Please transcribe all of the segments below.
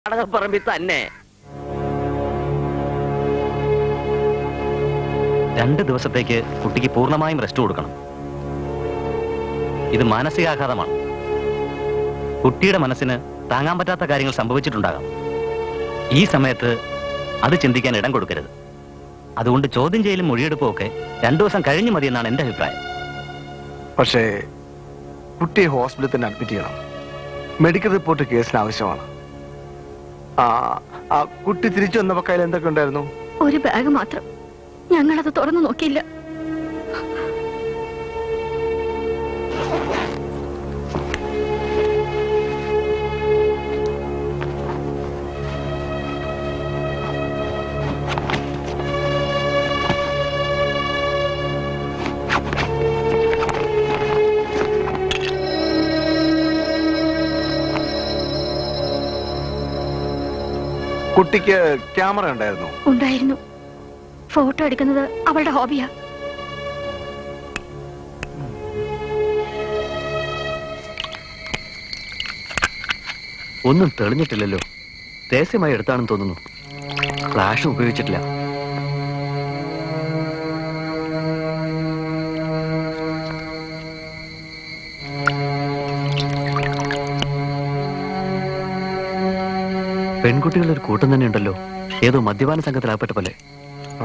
നാടകപ്പറമ്പിൽ തന്നെ രണ്ട് ദിവസത്തേക്ക് കുട്ടിക്ക് പൂർണ്ണമായും റെസ്റ്റ് കൊടുക്കണം ഇത് മാനസികാഘാതമാണ് കുട്ടിയുടെ മനസ്സിന് താങ്ങാൻ പറ്റാത്ത കാര്യങ്ങൾ സംഭവിച്ചിട്ടുണ്ടാകാം ഈ സമയത്ത് അത് ചിന്തിക്കാൻ ഇടം കൊടുക്കരുത് അതുകൊണ്ട് ചോദ്യം ചെയ്യലും മൊഴിയെടുപ്പും ഒക്കെ രണ്ടു ദിവസം കഴിഞ്ഞു മതിയെന്നാണ് എന്റെ അഭിപ്രായം പക്ഷേ കുട്ടിയെ ഹോസ്പിറ്റലിൽ തന്നെ അഡ്മിറ്റ് ചെയ്യണം മെഡിക്കൽ റിപ്പോർട്ട് കേസിന് ആവശ്യമാണ് ആ ആ കുട്ടി തിരിച്ചു വന്നപ്പോ കയ്യിൽ എന്തൊക്കെ ഉണ്ടായിരുന്നു ഒരു ബാഗ് മാത്രം ഞങ്ങളത് തുറന്നു നോക്കിയില്ല കുട്ടിക്ക് ക്യാമറ ഉണ്ടായിരുന്നു ഉണ്ടായിരുന്നു ഫോട്ടോ എടുക്കുന്നത് അവളുടെ ഹോബിയാ ഒന്നും തെളിഞ്ഞിട്ടില്ലല്ലോ രഹസ്യമായി എടുത്താണെന്ന് തോന്നുന്നു ഫ്ലാഷ് ഉപയോഗിച്ചിട്ടില്ല പെൺകുട്ടികളുടെ ഒരു കൂട്ടം തന്നെ ഉണ്ടല്ലോ ഏതോ മദ്യപാന സംഘത്തിലാകപ്പെട്ട പോലെ ആ.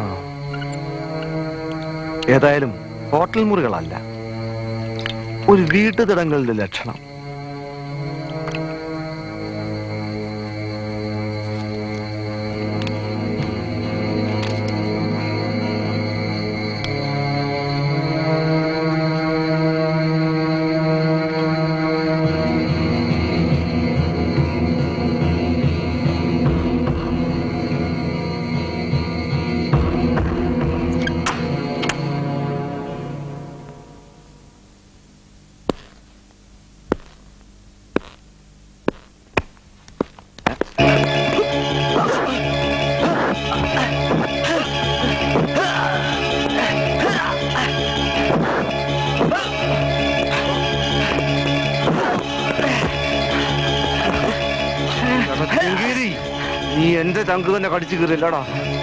ഏതായാലും ഹോട്ടൽ മുറികളല്ല ഒരു വീട്ടുതടങ്ങളുടെ ലക്ഷണം നീ എന്റെ ചങ്ക് തന്നെ കടിച്ചു കീറില്ലടാ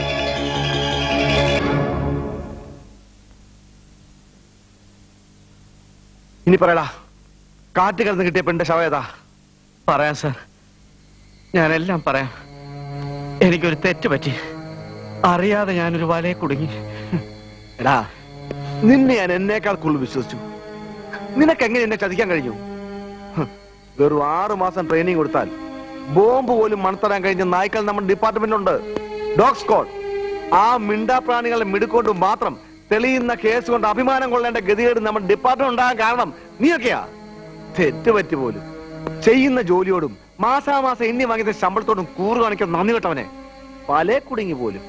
ഇനി പറയടാ കാറ്റ് കിടന്ന് കിട്ടിയ പെണ്ണിന്റെ ശവയതാ പറയാം സാർ ഞാനെല്ലാം പറയാം എനിക്കൊരു തെറ്റ് പറ്റി അറിയാതെ ഞാനൊരു വലയെ കുടുങ്ങി എടാ നിന്നെ ഞാൻ എന്നേക്കാൾ കൂടുതൽ വിശ്വസിച്ചു നിനക്ക് എങ്ങനെ എന്നെ ചതിക്കാൻ കഴിഞ്ഞു ഹ്, വെറും ആറു മാസം ട്രെയിനിങ് കൊടുത്താൽ ബോംബ് പോലും മണത്തരാൻ കഴിഞ്ഞ നായ്ക്കൾ നമ്മുടെ ഡിപ്പാർട്ട്മെന്റിലുണ്ട് ഡോഗ് സ്ക്വാഡ് ആ മിണ്ടാപ്രാണികളെ മിടുക്കൊണ്ട് മാത്രം തെളിയുന്ന കേസ് കൊണ്ട് അഭിമാനം കൊള്ളേണ്ട ഗതികേട് നമ്മുടെ ഡിപ്പാർട്ട്മെന്റ് ഉണ്ടാകാൻ കാരണം നീയൊക്കെയാ തെറ്റ് പറ്റി പോലും ചെയ്യുന്ന ജോലിയോടും മാസാമാസം എണ്ണി വാങ്ങിയ ശമ്പളത്തോടും കൂറ് കാണിക്കുന്ന നന്ദി കേട്ടവനെ പല കുടുങ്ങി പോലും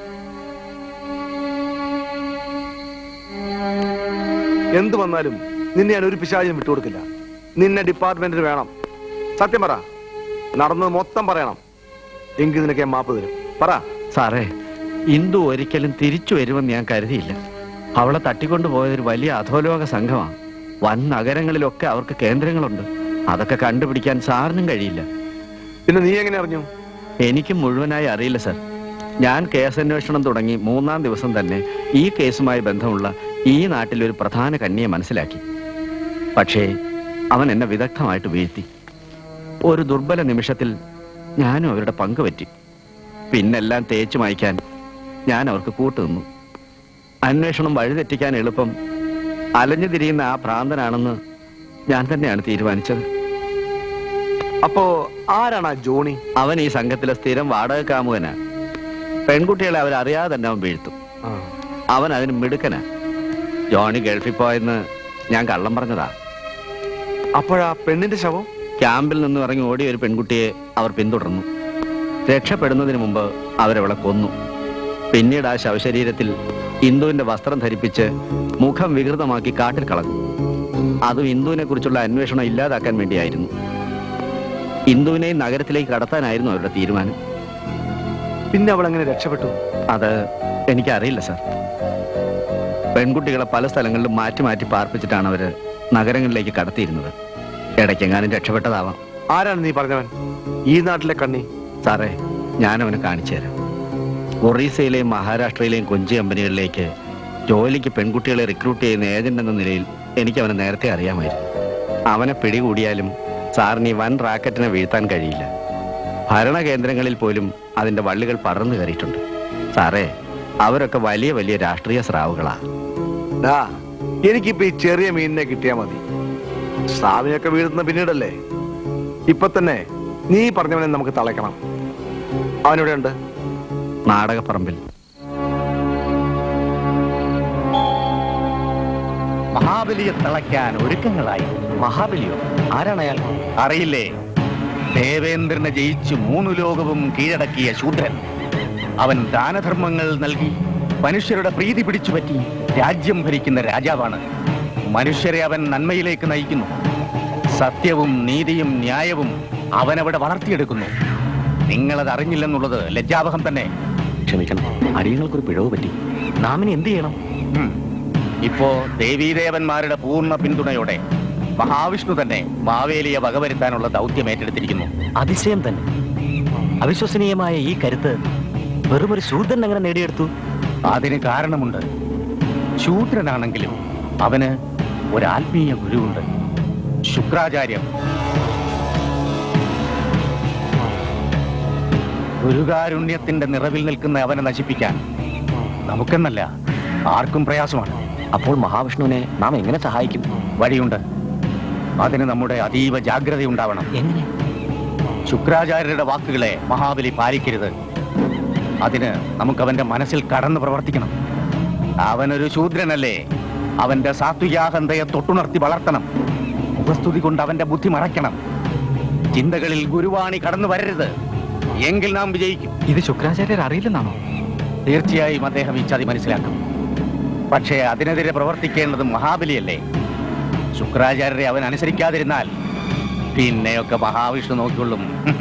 എന്തു വന്നാലും നിന്നെ ഞാൻ ഒരു പിശാചിനും വിട്ടുകൊടുക്കില്ല നിന്നെ ഡിപ്പാർട്ട്മെന്റിന് വേണം സത്യം പറ നടന്നത് മൊത്തം പറയണം എങ്കിൽ നിനക്ക് ഞാൻ മാപ്പ് തരും പറ സാറേ ഇന്ദു ഒരിക്കലും തിരിച്ചു വരുമെന്ന് ഞാൻ കരുതിയില്ല അവളെ തട്ടിക്കൊണ്ടു പോയൊരു വലിയ അധോലോക സംഘമാണ് വൻ നഗരങ്ങളിലൊക്കെ അവർക്ക് കേന്ദ്രങ്ങളുണ്ട് അതൊക്കെ കണ്ടുപിടിക്കാൻ സാറിനും കഴിയില്ല പിന്നെ നീ എങ്ങനെ അറിഞ്ഞു എനിക്ക് മുഴുവനായി അറിയില്ല സർ ഞാൻ കേസന്വേഷണം തുടങ്ങി മൂന്നാം ദിവസം തന്നെ ഈ കേസുമായി ബന്ധമുള്ള ഈ നാട്ടിലെ ഒരു പ്രധാന കന്യയെ മനസ്സിലാക്കി പക്ഷേ അവൻ എന്നെ വിദഗ്ധമായിട്ട് വീഴ്ത്തി ഒരു ദുർബല നിമിഷത്തിൽ ഞാനും അവരുടെ പങ്ക് പറ്റി പിന്നെല്ലാം തേച്ചു മായ്ക്കാൻ ഞാൻ അവർക്ക് കൂട്ടുനിന്നു അന്വേഷണം വഴിതെറ്റിക്കാൻ എളുപ്പം അലഞ്ഞു തിരിയുന്ന ആ ഭ്രാന്തനാണെന്ന് ഞാൻ തന്നെയാണ് തീരുമാനിച്ചത് അപ്പോ ആരാണ് ആ ജോണി അവൻ ഈ സംഘത്തിലെ സ്ഥിരം വാടക കാമുകനാ പെൺകുട്ടികളെ അവരറിയാതെ തന്നെ അവൻ വീഴ്ത്തും അവൻ അതിന് മിടുക്കനാ ജോണി ഗൾഫിൽ പോയെന്ന് ഞാൻ കള്ളം പറഞ്ഞതാ അപ്പോഴാ പെണ്ണിന്റെ ശവം ക്യാമ്പിൽ നിന്ന് ഇറങ്ങി ഓടിയ ഒരു പെൺകുട്ടിയെ അവർ പിന്തുടർന്നു രക്ഷപ്പെടുന്നതിന് മുമ്പ് അവരവളെ കൊന്നു പിന്നീട് ആ ശവശരീരത്തിൽ ഇന്ദുവിന്റെ വസ്ത്രം ധരിപ്പിച്ച് മുഖം വികൃതമാക്കി കാട്ടിൽ കളഞ്ഞു അതും ഇന്ദുവിനെ കുറിച്ചുള്ള അന്വേഷണം ഇല്ലാതാക്കാൻ വേണ്ടിയായിരുന്നു ഇന്ദുവിനെയും നഗരത്തിലേക്ക് കടത്താനായിരുന്നു അവരുടെ തീരുമാനം പിന്നെ അവൾ എങ്ങനെ രക്ഷപ്പെട്ടു അത് എനിക്കറിയില്ല സർ പെൺകുട്ടികളെ പല സ്ഥലങ്ങളിലും മാറ്റി മാറ്റി പാർപ്പിച്ചിട്ടാണ് അവര് നഗരങ്ങളിലേക്ക് കടത്തിയിരുന്നത് ഇടയ്ക്കെങ്ങാനും രക്ഷപ്പെട്ടതാവാം ആരാണ് നീ പറഞ്ഞവൻ ഈ നാട്ടിലെ കണ്ണി സാറേ ഞാൻ അവനെ കാണിച്ചു തരാം ഒറീസയിലെയും മഹാരാഷ്ട്രയിലെയും കൊഞ്ചി കമ്പനികളിലേക്ക് ജോലിക്ക് പെൺകുട്ടികളെ റിക്രൂട്ട് ചെയ്യുന്ന ഏജന്റ് എന്ന നിലയിൽ എനിക്ക് അവനെ നേരത്തെ അറിയാമായിരുന്നു അവനെ പിടികൂടിയാലും സാറിന് ഈ വൻ റാക്കറ്റിനെ വീഴ്ത്താൻ കഴിയില്ല ഭരണകേന്ദ്രങ്ങളിൽ പോലും അതിന്റെ വള്ളികൾ പടർന്നു കയറിയിട്ടുണ്ട് സാറേ അവരൊക്കെ വലിയ വലിയ രാഷ്ട്രീയ സ്രാവുകളാ ഡാ എനിക്കിപ്പോ ഈ ചെറിയ മീനിനെ കിട്ടിയാ മതി സ്രാവിനൊക്കെ വീഴുന്ന പിന്നീടല്ലേ ഇപ്പൊ തന്നെ നീ പറഞ്ഞവനെ നമുക്ക് തളയ്ക്കണം അവനിവിടെ ഉണ്ട് നാടകപ്പറമ്പിൽ മഹാബലിയെ തളയ്ക്കാൻ ഒരുക്കങ്ങളായി മഹാബലിയോ ആരാണ് അയാൾ അറിയില്ലേ ദേവേന്ദ്രനെ ജയിച്ചു മൂന്നു ലോകവും കീഴടക്കിയ ശൂദ്രൻ അവൻ ദാനധർമ്മങ്ങൾ നൽകി മനുഷ്യരുടെ പ്രീതി പിടിച്ചു പറ്റി രാജ്യം ഭരിക്കുന്ന രാജാവാണ് മനുഷ്യരെ അവൻ നന്മയിലേക്ക് നയിക്കുന്നു സത്യവും നീതിയും ന്യായവും അവനവിടെ വളർത്തിയെടുക്കുന്നു നിങ്ങളത് അറിഞ്ഞില്ലെന്നുള്ളത് ലജ്ജാവഹം തന്നെ ക്ഷമിക്കണം അടിയങ്ങൾക്കൊരു പിഴവ് പറ്റി നാമിനി എന്ത് ചെയ്യണം ഉം. ഇപ്പോ ദേവീദേവന്മാരുടെ പൂർണ്ണ പിന്തുണയോടെ മഹാവിഷ്ണു തന്നെ മാവേലിയെ വകവരുത്താനുള്ള ദൗത്യം ഏറ്റെടുത്തിരിക്കുന്നു അതിശയം തന്നെ അവിശ്വസനീയമായ ഈ കരുത്ത് വെറുമൊരു ശൂദ്രൻ എങ്ങനെ നേടിയെടുത്തു അതിന് കാരണമുണ്ട് ശൂദ്രനാണെങ്കിലും അവന് ഒരു ആത്മീയ ഗുരുവുണ്ട് ശുക്രാചാര്യം ഗുരുകാരുണ്യത്തിന്റെ നിറവിൽ നിൽക്കുന്ന അവനെ നശിപ്പിക്കാൻ നമുക്കെന്നല്ല ആർക്കും പ്രയാസമാണ് അപ്പോൾ മഹാവിഷ്ണുവിനെ നാം എങ്ങനെ സഹായിക്കും വഴിയുണ്ട് അതിന് നമ്മുടെ അതീവ ജാഗ്രത ഉണ്ടാവണം എങ്ങനെ ശുക്രാചാര്യരുടെ വാക്കുകളെ മഹാബലി പാലിക്കരുത് അതിന് നമുക്ക് അവന്റെ മനസ്സിൽ കടന്നു പ്രവർത്തിക്കണം അവനൊരു ശൂദ്രനല്ലേ അവന്റെ സാത്വികാഹന്തയെ തൊട്ടുണർത്തി വളർത്തണം മുഖസ്തുതി കൊണ്ട് അവന്റെ ബുദ്ധി മറയ്ക്കണം ചിന്തകളിൽ ഗുരുവാണി കടന്നു വരരുത് എങ്കിൽ നാം വിജയിക്കും ഇത് ശുക്രാചാര്യർ അറിയില്ലെന്നാണോ തീർച്ചയായും അദ്ദേഹം ഈ ചതി മനസ്സിലാക്കും പക്ഷേ അതിനെതിരെ പ്രവർത്തിക്കേണ്ടത് മഹാബലിയല്ലേ ശുക്രാചാര്യരെ അവൻ അനുസരിക്കാതിരുന്നാൽ പിന്നെയൊക്കെ മഹാവിഷ്ണു നോക്കിക്കൊള്ളും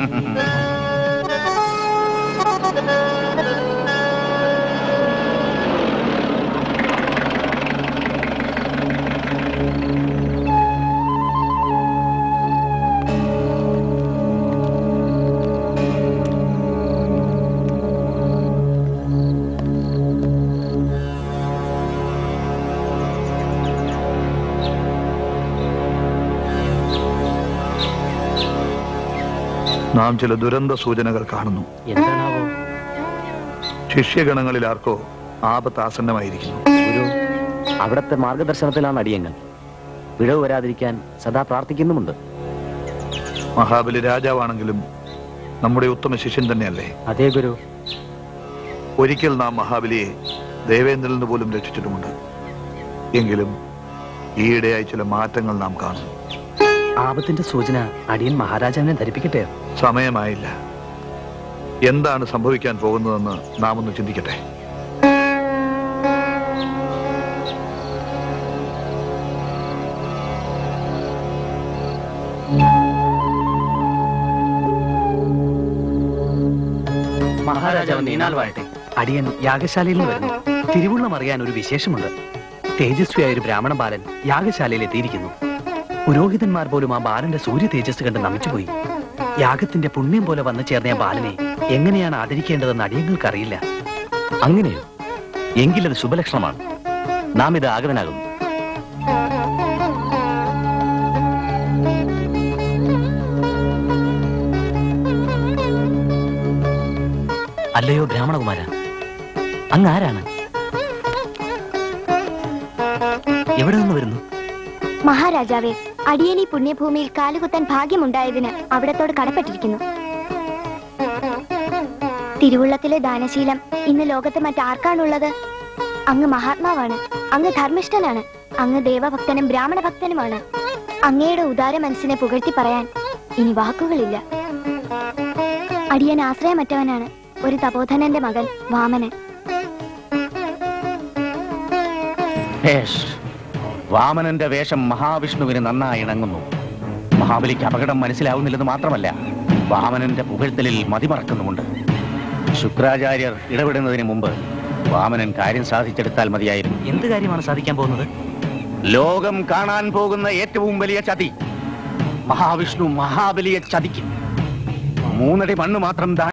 നാം ചില ദുരന്ത സൂചനകൾ കാണുന്നു എന്താണാവോ ശിഷ്യഗണങ്ങളിൽ ആർക്കോ ആപത്ത് ആസന്നമായിരിക്കുന്നു ഗുരു അവിടത്തെ മാർഗദർശനത്തിലാണ് അടിയങ്ങൾ പിഴവ് വരാതിരിക്കാൻ സദാ പ്രാർത്ഥിക്കുന്നുമുണ്ട് മഹാബലി രാജാവാണെങ്കിലും നമ്മുടെ ഉത്തമ ശിഷ്യൻ തന്നെയല്ലേ അതേ ഗുരു ഒരിക്കൽ നാം മഹാബലിയെ ദേവേന്ദ്രനിൽ നിന്ന് പോലും രക്ഷിച്ചിട്ടുമുണ്ട് എങ്കിലും ഈയിടെയായി ചില മാറ്റങ്ങൾ നാം കാണുന്നു ആപത്തിന്റെ സൂചന അടിയൻ മഹാരാജാവിനെ ധരിപ്പിക്കട്ടെ സമയമായില്ല എന്താണ് സംഭവിക്കാൻ പോകുന്നതെന്ന് നാം ഒന്ന് ചിന്തിക്കട്ടെ മഹാരാജാവ് നീനാൽ വാഴട്ടെ അടിയൻ യാഗശാലയിൽ നിന്ന് വരുന്നു തിരുവുള്ളം അറിയാൻ ഒരു വിശേഷമുണ്ട് തേജസ്വിയായ ഒരു ബ്രാഹ്മണ ബാലൻ യാഗശാലയിൽ എത്തിയിരിക്കുന്നു പുരോഹിതന്മാർ പോലും ആ ബാലന്റെ സൂര്യ തേജസ് കണ്ട് നമിച്ചുപോയി യാഗത്തിന്റെ പുണ്യം പോലെ വന്നു ചേർന്ന ആ ബാലനെ എങ്ങനെയാണ് ആദരിക്കേണ്ടതെന്ന് അടിയങ്ങൾക്കറിയില്ല അങ്ങനെയോ എങ്കിലത് ശുഭലക്ഷണമാണ് നാം ഇത് ആഗതനാകുന്നു അല്ലയോ ബ്രാഹ്മണകുമാര അങ്ങ് ആരാണ് എവിടെ നിന്ന് വരുന്നു മഹാരാജാവേ അടിയൻ ഈ പുണ്യഭൂമിയിൽ കാലുകുത്താൻ ഭാഗ്യമുണ്ടായതിന് അവിടത്തോട് കടപ്പെട്ടിരിക്കുന്നു തിരുവുള്ളത്തിലെ ദാനശീലം ഇന്ന് ലോകത്ത് മറ്റാർക്കാണുള്ളത് അങ്ങ് മഹാത്മാവാണ് അങ്ങ് ധർമ്മിഷ്ഠനാണ് അങ്ങ് ദേവഭക്തനും ബ്രാഹ്മണ ഭക്തനുമാണ് അങ്ങയുടെ ഉദാര മനസ്സിനെ പുകഴ്ത്തി പറയാൻ ഇനി വാക്കുകളില്ല അടിയൻ ആശ്രയമറ്റവനാണ് ഒരു തപോധനന്റെ മകൻ വാമനൻ ഭേഷ്. വാമനന്റെ വേഷം മഹാവിഷ്ണുവിന് നന്നായി ഇണങ്ങുന്നു മഹാബലിക്ക് അപകടം മനസ്സിലാവുന്നില്ലെന്ന് മാത്രമല്ല വാമനന്റെ പുകഴ്ത്തലിൽ മതിമറക്കുന്നുമുണ്ട് ശുക്രാചാര്യർ ഇടപെടുന്നതിന് മുമ്പ് വാമനൻ കാര്യം സാധിച്ചെടുത്താൽ മതിയായിരുന്നു എന്ത് കാര്യമാണ് സാധിക്കാൻ പോകുന്നത് ലോകം കാണാൻ പോകുന്ന ഏറ്റവും വലിയ ചതി മഹാവിഷ്ണു മഹാബലിയെ ചതിക്കും മൂന്നടി മണ്ണ് മാത്രം ദാനം